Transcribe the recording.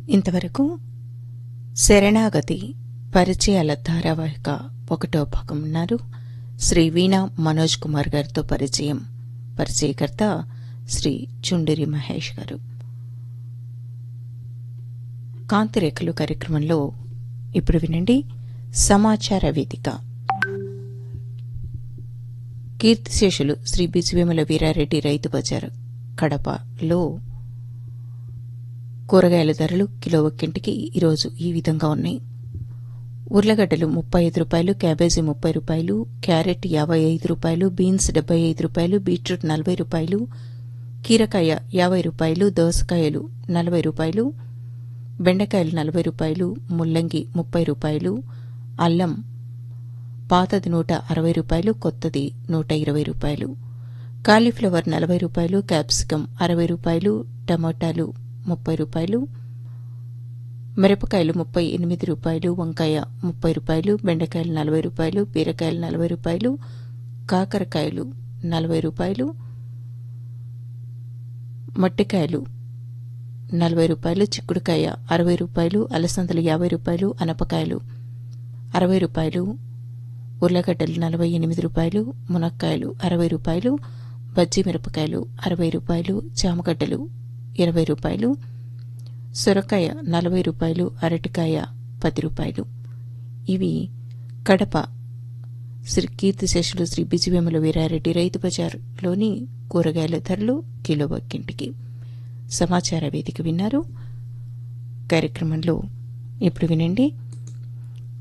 ఇంతవరకు శరణాగతి పరిచయాల ధారావాహిక ఒకటో భాగం ఉన్నారు శ్రీ వీణా మనోజ్ కుమార్ గారితో పరిచయం పరిచయకర్త శ్రీ చుండిరి మహేష్ గారు కాంతిరేఖలు కార్యక్రమంలో ఇప్పుడు వినండి సమాచార వేదిక కీర్తిశేషులు శ్రీ బిజివేముల వీరారెడ్డి రైతు బజార్ కడపలో కూరగాయల ధరలు కిలో ఒక్కింటికి ఈరోజు ఈ విధంగా ఉన్నాయి ఉర్లగడ్డలు ముప్పై ఐదు రూపాయలు క్యాబేజీ ముప్పై రూపాయలు క్యారెట్ యాభై ఐదు రూపాయలు బీన్స్ డెబ్బై ఐదు రూపాయలు బీట్రూట్ నలభై రూపాయలు కీరకాయ యాభై రూపాయలు దోసకాయలు నలభై రూపాయలు బెండకాయలు నలభై రూపాయలు ముల్లంగి ముప్పై రూపాయలు అల్లం పాతది నూట అరవై రూపాయలు కొత్తది నూట ఇరవై రూపాయలు కాలీఫ్లవర్ నలభై రూపాయలు క్యాప్సికం అరవై రూపాయలు టమోటాలు ముప్పై రూపాయలు మిరపకాయలు ముప్పై ఎనిమిది రూపాయలు వంకాయ ముప్పై రూపాయలు బెండకాయలు నలభై రూపాయలు బీరకాయలు నలభై రూపాయలు కాకరకాయలు నలభై రూపాయలు మట్టికాయలు నలభై రూపాయలు చిక్కుడుకాయ అరవై రూపాయలు అలసందలు యాభై రూపాయలు అనపకాయలు అరవై రూపాయలు ఉర్లగడ్డలు నలభై ఎనిమిది రూపాయలు మునక్కాయలు అరవై రూపాయలు బజ్జీ మిరపకాయలు అరవై రూపాయలు జామగడ్డలు ఇరవై రూపాయలు సొరకాయ నలభై రూపాయలు అరటికాయ పది రూపాయలు ఇవి కడప శ్రీ కీర్తిశేషులు శ్రీ బిజివేముల వీరారెడ్డి రైతు బజార్లోని కూరగాయల ధరలు కిలో ఒక్కింటికి సమాచార వేదిక విన్నారు కార్యక్రమంలో ఇప్పుడు వినండి